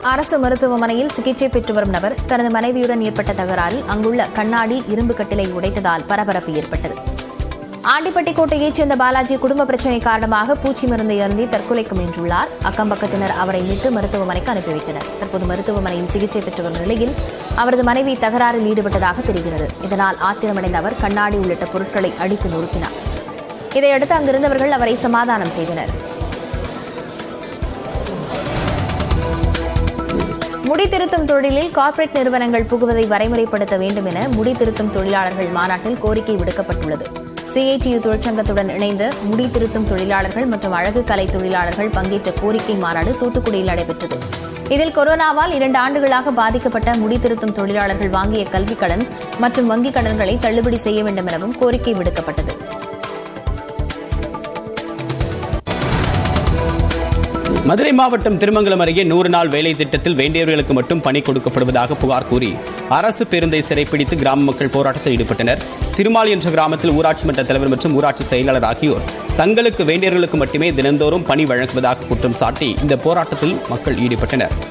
அரசு மருத்துவமனையில் சிகிச்சை பெற்று வரும் நபர் தனது மனைவியுடன் ஏற்பட்ட தகராறில் அங்குள்ள கண்ணாடி இரும்பு கட்டிலை உடைத்ததால் பரபரப்பு ஏற்பட்டது ஆண்டிப்பட்டி கோட்டையைச் சேர்ந்த பாலாஜி குடும்ப பிரச்சினை காரணமாக பூச்சி மருந்தை அருந்தி தற்கொலைக்கு முயன்றுள்ளார் அக்கம்பக்கத்தினர் அவரை மீட்டு மருத்துவமனைக்கு அனுப்பி வைத்தனர் தற்போது மருத்துவமனையில் சிகிச்சை பெற்று வரும் நிலையில் அவரது மனைவி தகராறில் ஈடுபட்டதாக தெரிகிறது இதனால் ஆத்திரமடைந்த அவர் கண்ணாடி உள்ளிட்ட பொருட்களை அடித்து நொறுக்கினார் இதையடுத்து அங்கிருந்தவர்கள் அவரை சமாதானம் செய்தனர் முடி திருத்தும் தொழிலில் கார்ப்பரேட் நிறுவனங்கள் புகுவதை வரைமுறைப்படுத்த வேண்டும் என முடி திருத்தும் தொழிலாளர்கள் மாநாட்டில் கோரிக்கை விடுக்கப்பட்டுள்ளது சிஐடியு தொழிற்சங்கத்துடன் இணைந்து முடி திருத்தும் தொழிலாளர்கள் மற்றும் அழகு கலை தொழிலாளர்கள் பங்கேற்ற கோரிக்கை மாநாடு தூத்துக்குடியில் நடைபெற்றது இதில் கொரோனாவால் இரண்டு ஆண்டுகளாக பாதிக்கப்பட்ட முடி திருத்தும் தொழிலாளர்கள் வாங்கிய கல்விக் கடன் மற்றும் வங்கிக் கடன்களை தள்ளுபடி செய்ய வேண்டும் எனவும் கோரிக்கை விடுக்கப்பட்டது மதுரை மாவட்டம் திருமங்கலம் அருகே நூறு நாள் வேலை திட்டத்தில் வேண்டியவர்களுக்கு மட்டும் பணி கொடுக்கப்படுவதாக புகார் கூறி அரசு பேருந்தை சிறைப்பிடித்து கிராம மக்கள் போராட்டத்தில் ஈடுபட்டனர் திருமால் என்ற கிராமத்தில் ஊராட்சி மன்ற தலைவர் மற்றும் ஊராட்சி செயலாளர் ஆகியோர் தங்களுக்கு வேண்டியவர்களுக்கு மட்டுமே தினந்தோறும் பணி வழங்குவதாக குற்றம் சாட்டி இந்த போராட்டத்தில் மக்கள் ஈடுபட்டனர்